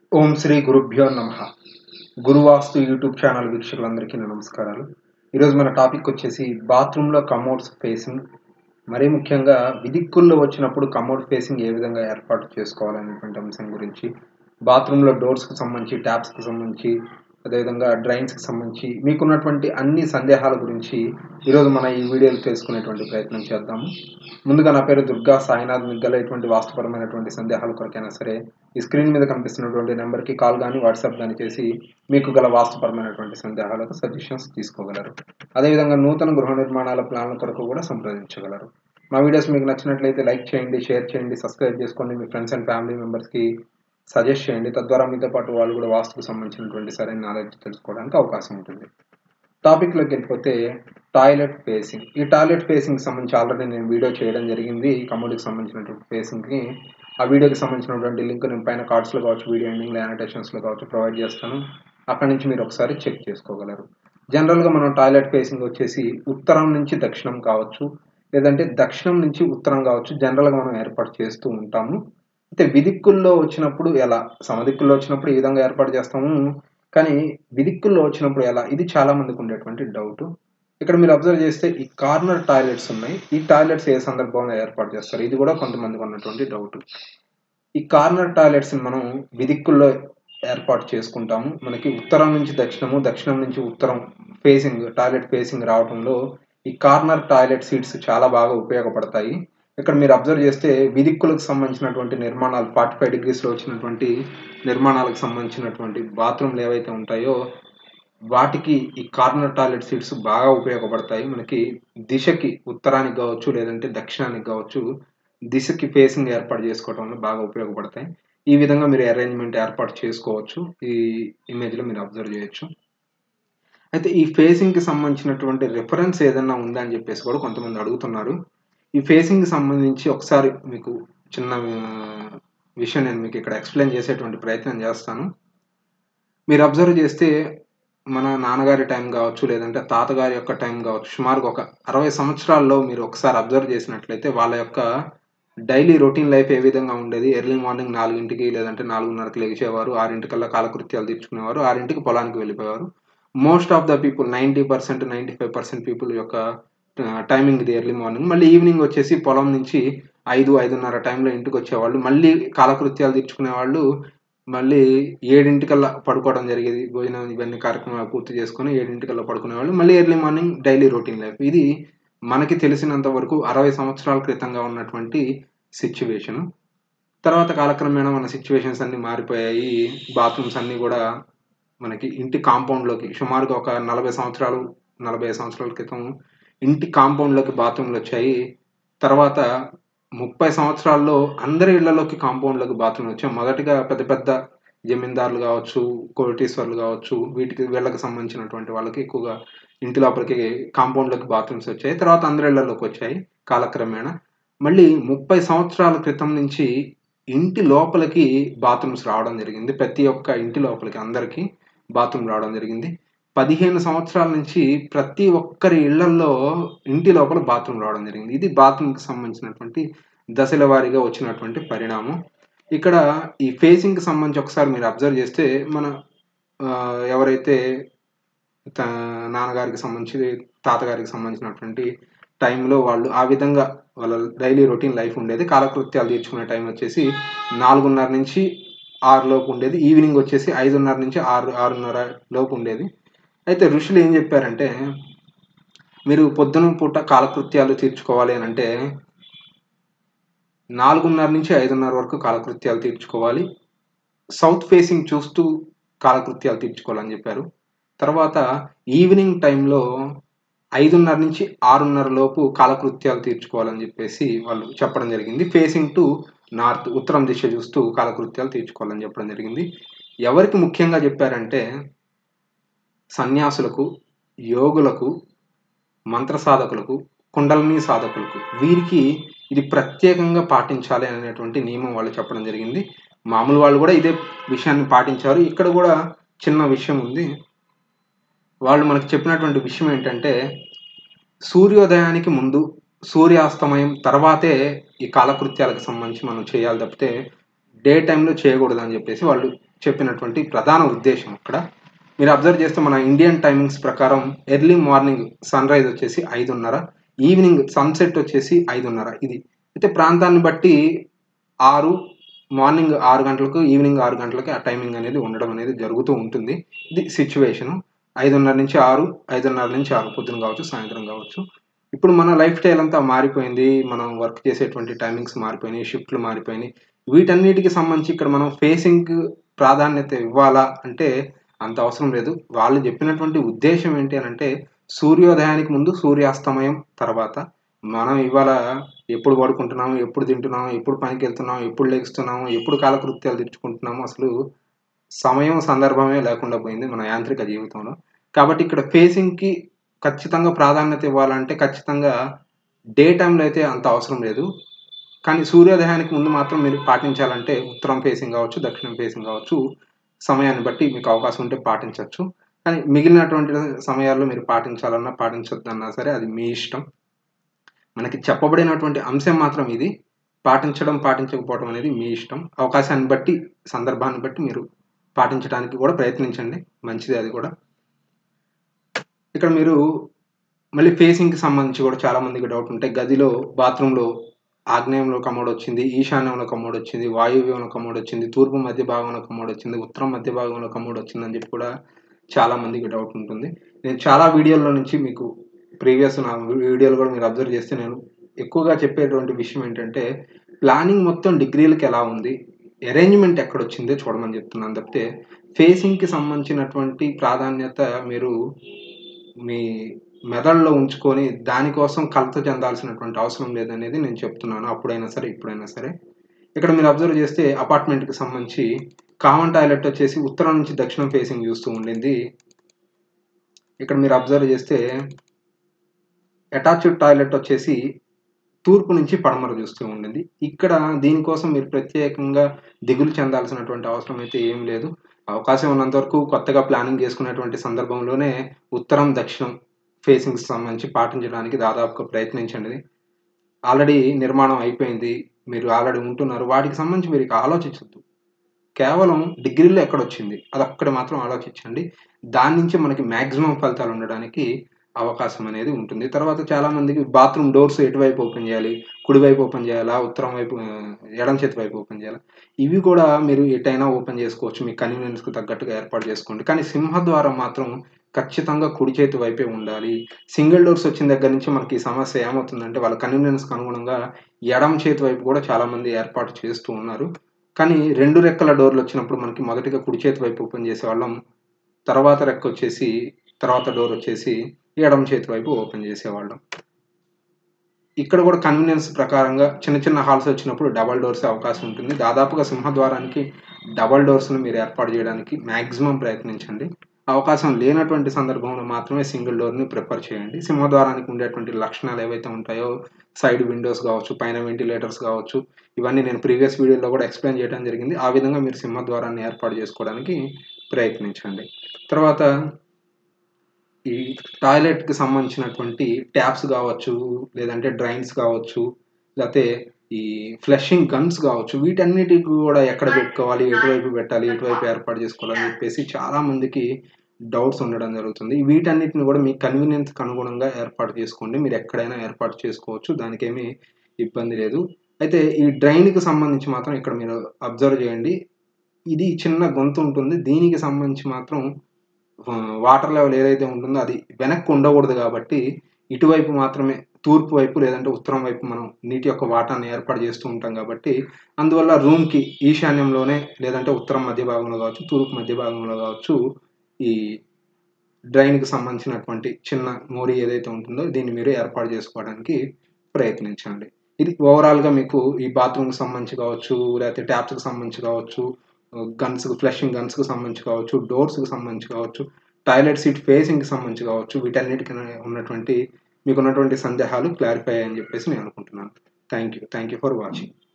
ఓం శ్రీ గురుభ్యో నమ గురువాస్తు YouTube channel వీక్షకులందరికీ నా నమస్కారాలు ఈరోజు మన టాపిక్ వచ్చేసి బాత్రూంలో కమోడ్స్ ఫేసింగ్ మరీ ముఖ్యంగా విదిక్కుల్లో వచ్చినప్పుడు కమోడ్ ఫేసింగ్ ఏ విధంగా ఏర్పాటు చేసుకోవాలనేటువంటి అంశం గురించి బాత్రూంలో డోర్స్కి సంబంధించి ట్యాప్స్కి సంబంధించి అదేవిధంగా డ్రైన్స్కి సంబంధించి మీకున్నటువంటి అన్ని సందేహాల గురించి ఈరోజు మన ఈ వీడియోలు తెలుసుకునేటువంటి ప్రయత్నం చేద్దాము ముందుగా నా పేరు దుర్గా సాయినాథ్ మీకు గల ఎటువంటి వాస్తుపరమైనటువంటి సందేహాల కొరకైనా సరే ఈ స్క్రీన్ మీద కనిపిస్తున్నటువంటి నెంబర్కి కాల్ కానీ వాట్సాప్ కానీ చేసి మీకు గల వాస్తుపరమైనటువంటి సందేహాలకు సజెషన్స్ తీసుకోగలరు అదేవిధంగా నూతన గృహ నిర్మాణాల ప్లాన్ల కొరకు కూడా సంప్రదించగలరు మా వీడియోస్ మీకు నచ్చినట్లయితే లైక్ చేయండి షేర్ చేయండి సబ్స్క్రైబ్ చేసుకోండి మీ ఫ్రెండ్స్ అండ్ ఫ్యామిలీ మెంబర్స్కి సజెస్ట్ చేయండి తద్వారా మీతో పాటు వాళ్ళు కూడా వాస్తుకు సంబంధించినటువంటి సరైన నాలెడ్జ్ తెలుసుకోవడానికి అవకాశం ఉంటుంది టాపిక్లోకి వెళ్ళిపోతే టాయిలెట్ ఫేసింగ్ ఈ టాయిలెట్ ఫేసింగ్ సంబంధించి ఆల్రెడీ నేను వీడియో చేయడం జరిగింది కమోడికి సంబంధించినటువంటి ఫేసింగ్కి ఆ వీడియోకి సంబంధించినటువంటి లింక్ నేను పైన కార్డ్స్లో కావచ్చు వీడియో ఎండింగ్లో యానిటేషన్స్లో కావచ్చు ప్రొవైడ్ చేస్తాను అక్కడి నుంచి మీరు ఒకసారి చెక్ చేసుకోగలరు జనరల్గా మనం టాయిలెట్ ఫేసింగ్ వచ్చేసి ఉత్తరం నుంచి దక్షిణం కావచ్చు లేదంటే దక్షిణం నుంచి ఉత్తరం కావచ్చు జనరల్గా మనం ఏర్పాటు చేస్తూ ఉంటాము అయితే విదిక్కుల్లో వచ్చినప్పుడు ఎలా సమదిక్కుల్లో వచ్చినప్పుడు ఈ విధంగా ఏర్పాటు చేస్తాము కానీ విదిక్కుల్లో వచ్చినప్పుడు ఎలా ఇది చాలా మందికి ఉండేటువంటి డౌట్ ఇక్కడ మీరు అబ్జర్వ్ చేస్తే ఈ కార్నర్ టాయిలెట్స్ ఉన్నాయి ఈ టాయిలెట్స్ ఏ సందర్భంలో ఏర్పాటు చేస్తారు ఇది కూడా కొంతమందికి ఉన్నటువంటి డౌట్ ఈ కార్నర్ టాయిలెట్స్ మనం విదిక్కుల్లో ఏర్పాటు చేసుకుంటాము మనకి ఉత్తరం నుంచి దక్షిణము దక్షిణం నుంచి ఉత్తరం ఫేసింగ్ టాయిలెట్ ఫేసింగ్ రావడంలో ఈ కార్నర్ టాయిలెట్ సీట్స్ చాలా బాగా ఉపయోగపడతాయి ఇక్కడ మీరు అబ్జర్వ్ చేస్తే విదిక్కులకు సంబంధించినటువంటి నిర్మాణాలు ఫార్టీ ఫైవ్ డిగ్రీస్లో వచ్చినటువంటి నిర్మాణాలకు సంబంధించినటువంటి బాత్రూమ్లు ఏవైతే ఉంటాయో వాటికి ఈ కార్నర్ టాయిలెట్ సీట్స్ బాగా ఉపయోగపడతాయి మనకి దిశకి ఉత్తరానికి కావచ్చు లేదంటే దక్షిణానికి కావచ్చు దిశకి ఫేసింగ్ ఏర్పాటు చేసుకోవడంలో బాగా ఉపయోగపడతాయి ఈ విధంగా మీరు అరేంజ్మెంట్ ఏర్పాటు చేసుకోవచ్చు ఈ ఇమేజ్లో మీరు అబ్జర్వ్ చేయొచ్చు అయితే ఈ ఫేసింగ్కి సంబంధించినటువంటి రిఫరెన్స్ ఏదైనా ఉందా అని చెప్పేసి కూడా కొంతమంది అడుగుతున్నారు ఈ ఫేసింగ్కి సంబంధించి ఒకసారి మీకు చిన్న విషయం నేను మీకు ఇక్కడ ఎక్స్ప్లెయిన్ చేసేటువంటి ప్రయత్నం చేస్తాను మీరు అబ్జర్వ్ చేస్తే మన నాన్నగారి టైం కావచ్చు లేదంటే తాతగారి యొక్క టైం కావచ్చు సుమారుగా ఒక అరవై సంవత్సరాల్లో మీరు ఒకసారి అబ్జర్వ్ చేసినట్లయితే వాళ్ళ యొక్క డైలీ రొటీన్ లైఫ్ ఏ విధంగా ఉండేది ఎర్లీ మార్నింగ్ నాలుగింటికి లేదంటే నాలుగున్నరకి లేచేవారు ఆరింటికల్లా కాలకృత్యాలు తీర్చుకునేవారు ఆరింటికి పొలానికి వెళ్ళిపోయేవారు most of the people ninety percent ninety five percent people యొక్క టైమింగ్ ఇది ఎర్లీ మార్నింగ్ మళ్ళీ ఈవినింగ్ వచ్చేసి పొలం నుంచి ఐదు ఐదున్నర టైంలో ఇంటికి వచ్చేవాళ్ళు మళ్ళీ కాలకృత్యాలు తీర్చుకునే వాళ్ళు మళ్ళీ ఏడింటికల్లా పడుకోవడం జరిగేది భోజనం ఇవన్నీ కార్యక్రమాలు పూర్తి చేసుకుని ఏడింటికల్లా పడుకునేవాళ్ళు మళ్ళీ early morning daily routine life ఇది మనకి తెలిసినంత వరకు అరవై సంవత్సరాల క్రితంగా ఉన్నటువంటి సిచ్యువేషను తర్వాత కాలక్రమేణా మన సిచ్యువేషన్స్ అన్నీ మారిపోయాయి బాత్రూమ్స్ అన్నీ కూడా మనకి ఇంటి కాంపౌండ్లోకి సుమారుగా ఒక నలభై సంవత్సరాలు నలభై సంవత్సరాల క్రితం ఇంటి కాంపౌండ్లోకి బాత్రూమ్లు వచ్చాయి తర్వాత ముప్పై సంవత్సరాల్లో అందరి ఇళ్లలోకి కాంపౌండ్లోకి బాత్రూమ్లు వచ్చాయి మొదటిగా పెద్ద పెద్ద జమీందారులు కావచ్చు కోటీశ్వర్లు కావచ్చు వీటికి వీళ్ళకి సంబంధించినటువంటి వాళ్ళకి ఎక్కువగా ఇంటి లోపలికి కాంపౌండ్లోకి బాత్రూమ్స్ వచ్చాయి తర్వాత అందరి ఇళ్లలోకి వచ్చాయి కాలక్రమేణా మళ్ళీ ముప్పై సంవత్సరాల క్రితం నుంచి ఇంటి లోపలికి బాత్రూమ్స్ రావడం జరిగింది ప్రతి ఒక్క ఇంటి లోపలికి అందరికీ బాత్రూమ్ రావడం జరిగింది పదిహేను సంవత్సరాల నుంచి ప్రతి ఒక్కరి ఇళ్లలో ఇంటి లోపల బాత్రూమ్ రావడం జరిగింది ఇది బాత్రూమ్కి సంబంధించినటువంటి దశల వారీగా వచ్చినటువంటి పరిణామం ఇక్కడ ఈ ఫేసింగ్కి సంబంధించి ఒకసారి మీరు అబ్జర్వ్ చేస్తే మన ఎవరైతే నాన్నగారికి సంబంధించి తాతగారికి సంబంధించినటువంటి టైంలో వాళ్ళు ఆ విధంగా వాళ్ళ డైలీ రొటీన్ లైఫ్ ఉండేది కాలకృత్యాలు తీర్చుకునే టైం వచ్చేసి నాలుగున్నర నుంచి ఆరు లోపు ఉండేది ఈవినింగ్ వచ్చేసి ఐదున్నర నుంచి ఆరు ఆరున్నర లోపు ఉండేది అయితే ఋషులు ఏం చెప్పారంటే మీరు పొద్దున పూట కాలకృత్యాలు తీర్చుకోవాలి అని అంటే నాలుగున్నర నుంచి ఐదున్నర వరకు కాలకృత్యాలు తీర్చుకోవాలి సౌత్ ఫేసింగ్ చూస్తూ కాలకృత్యాలు తీర్చుకోవాలని చెప్పారు తర్వాత ఈవినింగ్ టైంలో ఐదున్నర నుంచి ఆరున్నర లోపు కాలకృత్యాలు తీర్చుకోవాలని చెప్పేసి వాళ్ళు చెప్పడం జరిగింది ఫేసింగ్ టు నార్త్ ఉత్తరం దిశ చూస్తూ కాలకృత్యాలు తీర్చుకోవాలని చెప్పడం జరిగింది ఎవరికి ముఖ్యంగా చెప్పారంటే సన్యాసులకు యోగులకు మంత్ర సాధకులకు కుండలిని సాధకులకు వీరికి ఇది ప్రత్యేకంగా పాటించాలి అనేటువంటి నియమం వాళ్ళు చెప్పడం జరిగింది మామూలు వాళ్ళు కూడా ఇదే విషయాన్ని పాటించారు ఇక్కడ కూడా చిన్న విషయం ఉంది వాళ్ళు మనకు చెప్పినటువంటి విషయం ఏంటంటే సూర్యోదయానికి ముందు సూర్యాస్తమయం తర్వాతే ఈ కాలకృత్యాలకు సంబంధించి మనం చేయాలి తప్పితే డే టైంలో చేయకూడదు అని చెప్పేసి వాళ్ళు చెప్పినటువంటి ప్రధాన ఉద్దేశం ఇక్కడ మీరు అబ్జర్వ్ చేస్తే మన ఇండియన్ టైమింగ్స్ ప్రకారం ఎర్లీ మార్నింగ్ సన్ రైజ్ వచ్చేసి ఐదున్నర ఈవినింగ్ సన్సెట్ వచ్చేసి ఐదున్నర ఇది అయితే ప్రాంతాన్ని బట్టి ఆరు మార్నింగ్ ఆరు గంటలకు ఈవినింగ్ ఆరు గంటలకి ఆ టైమింగ్ అనేది ఉండడం అనేది జరుగుతూ ఉంటుంది ఇది సిచ్యువేషను ఐదున్నర నుంచి ఆరు ఐదున్నర నుంచి ఆరు పొద్దున కావచ్చు సాయంత్రం కావచ్చు ఇప్పుడు మన లైఫ్ స్టైల్ అంతా మారిపోయింది మనం వర్క్ చేసేటువంటి టైమింగ్స్ మారిపోయినాయి షిఫ్ట్లు మారిపోయినాయి వీటన్నిటికి సంబంధించి ఇక్కడ మనం ఫేసింగ్ ప్రాధాన్యత ఇవ్వాలా అంటే అంత అవసరం లేదు వాళ్ళు చెప్పినటువంటి ఉద్దేశం ఏంటి అని అంటే సూర్యోదయానికి ముందు సూర్యాస్తమయం తర్వాత మనం ఇవాళ ఎప్పుడు పడుకుంటున్నాము ఎప్పుడు తింటున్నాము ఎప్పుడు పనికి వెళ్తున్నాము ఎప్పుడు లెగుస్తున్నాము ఎప్పుడు కాలకృత్యాలు తెచ్చుకుంటున్నాము అసలు సమయం సందర్భమే లేకుండా పోయింది మన యాంత్రిక జీవితంలో కాబట్టి ఇక్కడ ఫేసింగ్కి ఖచ్చితంగా ప్రాధాన్యత ఇవ్వాలంటే ఖచ్చితంగా డే టైంలో అయితే అంత అవసరం లేదు కానీ సూర్యోదయానికి ముందు మాత్రం మీరు పాటించాలంటే ఉత్తరం ఫేసింగ్ కావచ్చు దక్షిణం ఫేసింగ్ కావచ్చు సమయాన్ని బట్టి మీకు అవకాశం ఉంటే పాటించవచ్చు కానీ మిగిలినటువంటి సమయాల్లో మీరు పాటించాలన్నా పాటించొద్దన్నా సరే అది మీ ఇష్టం మనకి చెప్పబడినటువంటి అంశం మాత్రం ఇది పాటించడం పాటించకపోవడం అనేది మీ ఇష్టం అవకాశాన్ని బట్టి సందర్భాన్ని బట్టి మీరు పాటించడానికి కూడా ప్రయత్నించండి మంచిది అది కూడా ఇక్కడ మీరు మళ్ళీ ఫేసింగ్కి సంబంధించి కూడా చాలా మందికి డౌట్ ఉంటాయి గదిలో బాత్రూంలో ఆగ్నేయంలో కమోడ్ వచ్చింది ఈశాన్యంలో కమోడ్ వచ్చింది వాయువ్యంలో కమోడ్ వచ్చింది తూర్పు మధ్య భాగంలో కమోడ్ వచ్చింది ఉత్తరం మధ్య భాగంలో కమోడ్ వచ్చింది అని చెప్పి కూడా చాలా మందికి డౌట్ ఉంటుంది నేను చాలా వీడియోల నుంచి మీకు ప్రీవియస్ నా వీడియోలు కూడా మీరు అబ్జర్వ్ చేస్తే నేను ఎక్కువగా చెప్పేటువంటి విషయం ఏంటంటే ప్లానింగ్ మొత్తం డిగ్రీలకు ఎలా ఉంది అరేంజ్మెంట్ ఎక్కడ వచ్చిందో చూడమని చెప్తున్నాను తప్పితే ఫేసింగ్కి సంబంధించినటువంటి ప్రాధాన్యత మీరు మీ మెదడులో ఉంచుకొని దానికోసం కలత చెందాల్సినటువంటి అవసరం లేదనేది నేను చెప్తున్నాను అప్పుడైనా సరే ఇప్పుడైనా సరే ఇక్కడ మీరు అబ్జర్వ్ చేస్తే అపార్ట్మెంట్కి సంబంధించి కామన్ టాయిలెట్ వచ్చేసి ఉత్తరం నుంచి దక్షిణం ఫేసింగ్ చూస్తూ ఉండింది ఇక్కడ మీరు అబ్జర్వ్ చేస్తే అటాచ్డ్ టాయిలెట్ వచ్చేసి తూర్పు నుంచి పడమర చూస్తూ ఉండింది ఇక్కడ దీనికోసం మీరు ప్రత్యేకంగా దిగులు చెందాల్సినటువంటి అవసరం అయితే ఏం లేదు అవకాశం ఉన్నంత వరకు కొత్తగా ప్లానింగ్ చేసుకునేటువంటి సందర్భంలోనే ఉత్తరం దక్షిణం ఫేసింగ్స్ సంబంధించి పాటించడానికి దాదాపుగా ప్రయత్నించండి ఆల్రెడీ నిర్మాణం అయిపోయింది మీరు ఆల్రెడీ ఉంటున్నారు వాటికి సంబంధించి మీరు ఇక ఆలోచించద్దు కేవలం డిగ్రీలో ఎక్కడొచ్చింది అది ఒక్కటి మాత్రం ఆలోచించండి దాని నుంచి మనకి మ్యాక్సిమం ఫలితాలు ఉండడానికి అవకాశం అనేది ఉంటుంది తర్వాత చాలా మందికి బాత్రూమ్ డోర్స్ ఎటువైపు ఓపెన్ చేయాలి కుడివైపు ఓపెన్ చేయాలా ఉత్తరం వైపు ఎడం చేతి వైపు ఓపెన్ చేయాలా ఇవి కూడా మీరు ఎటైనా ఓపెన్ చేసుకోవచ్చు మీ కన్వీనియన్స్కి తగ్గట్టుగా ఏర్పాటు చేసుకోండి కానీ సింహద్వారం మాత్రం ఖచ్చితంగా కుడి చేతి వైపే ఉండాలి సింగిల్ డోర్స్ వచ్చిన దగ్గర నుంచి మనకి ఈ సమస్య ఏమవుతుందంటే వాళ్ళ కన్వీనియన్స్కి అనుగుణంగా ఎడం చేతి వైపు కూడా చాలా మంది ఏర్పాటు చేస్తూ ఉన్నారు కానీ రెండు రెక్కల డోర్లు వచ్చినప్పుడు మనకి మొదటిగా కుడి చేతి వైపు ఓపెన్ చేసేవాళ్ళం తర్వాత రెక్క వచ్చేసి తర్వాత డోర్ వచ్చేసి ఎడమ చేతి వైపు ఓపెన్ చేసేవాళ్ళం ఇక్కడ కూడా కన్వీనియన్స్ ప్రకారంగా చిన్న చిన్న హాల్స్ వచ్చినప్పుడు డబల్ డోర్స్ అవకాశం ఉంటుంది దాదాపుగా సింహద్వారానికి డబల్ డోర్స్ను మీరు ఏర్పాటు చేయడానికి మ్యాక్సిమం ప్రయత్నించండి అవకాశం లేనటువంటి సందర్భంలో మాత్రమే సింగిల్ డోర్ని ప్రిఫర్ చేయండి సింహద్వారానికి ఉండేటువంటి లక్షణాలు ఏవైతే ఉంటాయో సైడ్ విండోస్ కావచ్చు పైన వెంటిలేటర్స్ కావచ్చు ఇవన్నీ నేను ప్రీవియస్ వీడియోలో కూడా ఎక్స్ప్లెయిన్ చేయడం జరిగింది ఆ విధంగా మీరు సింహద్వారాన్ని ఏర్పాటు చేసుకోవడానికి ప్రయత్నించండి తర్వాత ఈ టాయిలెట్కి సంబంధించినటువంటి ట్యాప్స్ కావచ్చు లేదంటే డ్రైన్స్ కావచ్చు లేకపోతే ఈ ఫ్లషింగ్ గన్స్ కావచ్చు వీటన్నిటికి కూడా ఎక్కడ పెట్టుకోవాలి ఎటువైపు పెట్టాలి ఎటువైపు ఏర్పాటు చేసుకోవాలని చెప్పేసి చాలా మందికి డౌట్స్ ఉండడం జరుగుతుంది వీటన్నిటిని కూడా మీ కన్వీనియన్స్కి అనుగుణంగా ఏర్పాటు చేసుకోండి మీరు ఎక్కడైనా ఏర్పాటు చేసుకోవచ్చు దానికేమీ ఇబ్బంది లేదు అయితే ఈ డ్రైన్కి సంబంధించి మాత్రం ఇక్కడ మీరు అబ్జర్వ్ చేయండి ఇది చిన్న గొంతు ఉంటుంది దీనికి సంబంధించి మాత్రం వాటర్ లెవెల్ ఏదైతే ఉంటుందో అది వెనక్కి ఉండకూడదు కాబట్టి ఇటువైపు మాత్రమే తూర్పు వైపు లేదంటే ఉత్తరం వైపు మనం నీటి యొక్క వాటాన్ని ఏర్పాటు చేస్తూ ఉంటాం కాబట్టి అందువల్ల రూమ్కి ఈశాన్యంలోనే లేదంటే ఉత్తరం మధ్య భాగంలో కావచ్చు తూర్పు మధ్య భాగంలో కావచ్చు ఈ డ్రైన్కి సంబంధించినటువంటి చిన్న మోరీ ఏదైతే ఉంటుందో దీన్ని మీరు ఏర్పాటు చేసుకోవడానికి ప్రయత్నించండి ఇది ఓవరాల్గా మీకు ఈ బాత్రూమ్కి సంబంధించి కావచ్చు లేకపోతే ట్యాప్స్కి సంబంధించి కావచ్చు గన్స్ ఫ్లషింగ్ గన్స్కి సంబంధించి కావచ్చు డోర్స్కి సంబంధించి కావచ్చు టాయిలెట్ సీట్ ఫేసింగ్కి సంబంధించి కావచ్చు వీటన్నిటికీ ఉన్నటువంటి మీకు ఉన్నటువంటి సందేహాలు క్లారిఫై అని చెప్పేసి నేను అనుకుంటున్నాను thank you thank you for watching